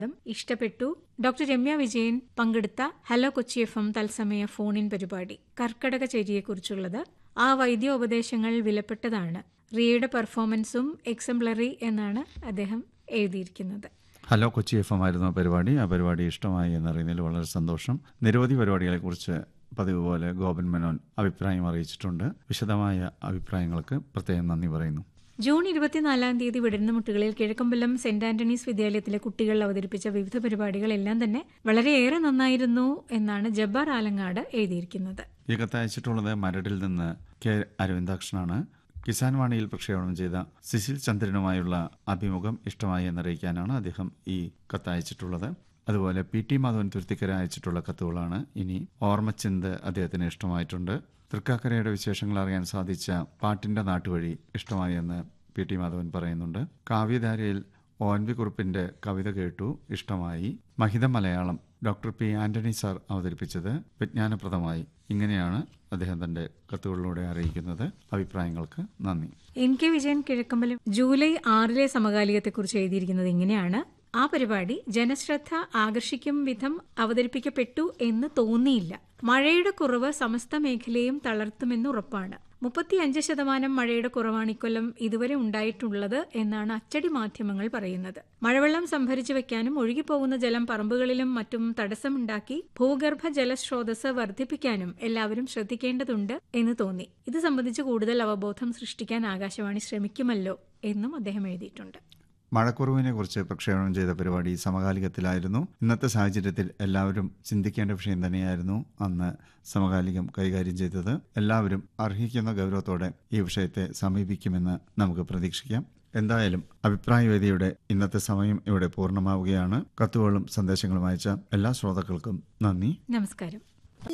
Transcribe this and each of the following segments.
ഇഷ്ടപ്പെട്ടു ഡോക്ടർ രമ്യ വിജയൻ പങ്കെടുത്ത hello Kochi F M തത്സമയ ഫോണിൻ പരിപാടി കർക്കടക ചേരിയെക്കുറിച്ചുള്ളത് ആ വൈദ്യോപദേശങ്ങൾ വിലപ്പെട്ടതാണ് റിയയുടെ പെർഫോമൻസും എക്സംപ്ലറി എന്നാണ് അദ്ദേഹം എഴുതിയിരിക്കുന്നത് ഹലോ കൊച്ചി എഫ് എം ആയിരുന്നു ആ പരിപാടി ആ പരിപാടി ഇഷ്ടമായി എന്നറിയുന്നതിൽ വളരെ സന്തോഷം നിരവധി പരിപാടികളെക്കുറിച്ച് പതിവ് പോലെ ഗോപൻ മേനോൻ അഭിപ്രായം അറിയിച്ചിട്ടുണ്ട് വിശദമായ അഭിപ്രായങ്ങൾക്ക് പ്രത്യേകം നന്ദി പറയുന്നു ജൂൺ ഇരുപത്തിനാലാം തീയതി വിടരുന്ന മുട്ടുകളിൽ കിഴക്കമ്പലം സെന്റ് ആന്റണീസ് വിദ്യാലയത്തിലെ കുട്ടികൾ അവതരിപ്പിച്ച വിവിധ പരിപാടികളെല്ലാം തന്നെ വളരെയേറെ നന്നായിരുന്നു എന്നാണ് ജബ്ബാർ ആലങ്ങാട് എഴുതിയിരിക്കുന്നത് ഈ കത്തയച്ചിട്ടുള്ളത് മരടിൽ നിന്ന് കെ അരവിന്ദാക്ഷനാണ് കിസാൻ വാണിയിൽ പ്രക്ഷേപണം ചെയ്ത സിസിൽ ചന്ദ്രനുമായുള്ള അഭിമുഖം ഇഷ്ടമായി എന്നറിയിക്കാനാണ് അദ്ദേഹം ഈ കത്തയച്ചിട്ടുള്ളത് അതുപോലെ പി ടി മാധവൻ തുരുത്തിക്കര അയച്ചിട്ടുള്ള കത്തുകളാണ് ഇനി ഓർമ്മച്ചിന്ത് അദ്ദേഹത്തിന് ഇഷ്ടമായിട്ടുണ്ട് തൃക്കാക്കരയുടെ വിശേഷങ്ങൾ അറിയാൻ സാധിച്ച പാട്ടിന്റെ നാട്ടുവഴി ഇഷ്ടമായി എന്ന് പി ടി മാധവൻ പറയുന്നുണ്ട് കാവ്യധാരയിൽ ഒ എൻ വി കുറുപ്പിന്റെ കവിത കേട്ടു ഇഷ്ടമായി മഹിത Malayalam doctor P Antony sir അവതരിപ്പിച്ചത് വിജ്ഞാനപ്രദമായി ഇങ്ങനെയാണ് അദ്ദേഹം തന്റെ കത്തുകളിലൂടെ അറിയിക്കുന്നത് അഭിപ്രായങ്ങൾക്ക് നന്ദി N K Vijayan Kizhakkambalam July ആറിലെ സമകാലികത്തെക്കുറിച്ച് എഴുതിയിരിക്കുന്നത് ഇങ്ങനെയാണ് ആ പരിപാടി ജനശ്രദ്ധ ആകർഷിക്കും വിധം അവതരിപ്പിക്കപ്പെട്ടു എന്ന് തോന്നിയില്ല മഴയുടെ കുറവ് സമസ്ത മേഖലയും തളർത്തുമെന്ന് ഉറപ്പാണ് മുപ്പത്തിയഞ്ച് ശതമാനം മഴയുടെ കുറവാണ് ഇക്കൊല്ലം ഇതുവരെ ഉണ്ടായിട്ടുള്ളത് എന്നാണ് അച്ചടി മാധ്യമങ്ങൾ പറയുന്നത് മഴവെള്ളം സംഭരിച്ചു വെക്കാനും ഒഴുകിപ്പോകുന്ന ജലം പറമ്പുകളിലും മറ്റും തടസ്സമുണ്ടാക്കി ഭൂഗർഭ ജലസ്രോതസ് വർദ്ധിപ്പിക്കാനും എല്ലാവരും ശ്രദ്ധിക്കേണ്ടതുണ്ട് എന്ന് തോന്നി ഇത് സംബന്ധിച്ച് കൂടുതൽ അവബോധം സൃഷ്ടിക്കാൻ ആകാശവാണി ശ്രമിക്കുമല്ലോ എന്നും അദ്ദേഹം എഴുതിയിട്ടുണ്ട് മഴക്കുറവിനെ കുറിച്ച് പ്രക്ഷേപണം ചെയ്ത പരിപാടി സമകാലികത്തിലായിരുന്നു ഇന്നത്തെ സാഹചര്യത്തിൽ എല്ലാവരും ചിന്തിക്കേണ്ട വിഷയം തന്നെയായിരുന്നു അന്ന് സമകാലികം കൈകാര്യം ചെയ്തത് എല്ലാവരും അർഹിക്കുന്ന ഗൗരവത്തോടെ ഈ വിഷയത്തെ സമീപിക്കുമെന്ന് നമുക്ക് പ്രതീക്ഷിക്കാം എന്തായാലും അഭിപ്രായവേദിയുടെ ഇന്നത്തെ സമയം ഇവിടെ പൂർണ്ണമാവുകയാണ് കത്തുകളും സന്ദേശങ്ങളും അയച്ച എല്ലാ ശ്രോതാക്കൾക്കും നന്ദി നമസ്കാരം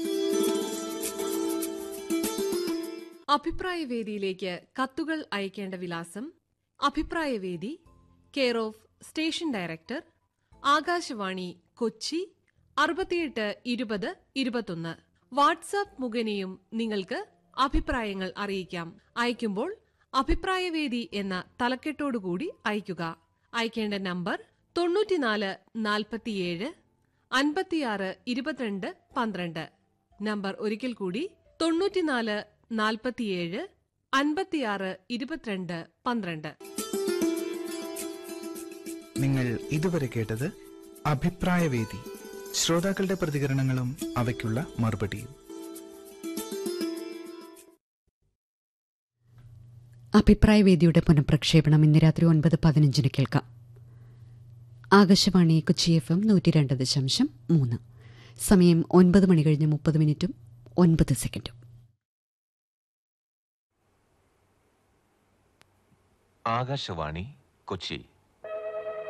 അഭിപ്രായവേദിയിലേക്ക് കത്തുകൾ അയക്കേണ്ട വിലാസം അഭിപ്രായവേദി care of station director Akashvani Kochi അറുപത്തിയെട്ട് ഇരുപത് ഇരുപത്തൊന്ന് വാട്സാപ്പ് മുഖേനയും നിങ്ങൾക്ക് അഭിപ്രായങ്ങൾ അറിയിക്കാം അയക്കുമ്പോൾ അഭിപ്രായവേദി എന്ന തലക്കെട്ടോടുകൂടി അയക്കുക അയക്കേണ്ട നമ്പർ തൊണ്ണൂറ്റിനാല് നാൽപ്പത്തിയേഴ് അൻപത്തിയാറ് ഇരുപത്തിരണ്ട് പന്ത്രണ്ട് നമ്പർ ഒരിക്കൽ കൂടി തൊണ്ണൂറ്റിനാല് നാൽപ്പത്തിയേഴ് അൻപത്തിയാറ് ഇരുപത്തിരണ്ട് പന്ത്രണ്ട് നിങ്ങൾ ഇതുവരെ കേട്ടത് അഭിപ്രായവേദി ശ്രോതാക്കളുടെ പ്രതികരണങ്ങളും അവയ്ക്കുള്ള മറുപടിയും അഭിപ്രായവേദിയുടെ പുനഃപ്രക്ഷേപണം ഇന്ന് രാത്രി ഒൻപത് പതിനഞ്ചിന് കേൾക്കാം ആകാശവാണി കൊച്ചി എഫ് എം നൂറ്റി രണ്ട് ദശാംശം മൂന്ന് സമയം ഒൻപത് മണി കഴിഞ്ഞ് മുപ്പത് മിനിറ്റും ഒൻപത് സെക്കൻഡും ആകാശവാണി കൊച്ചി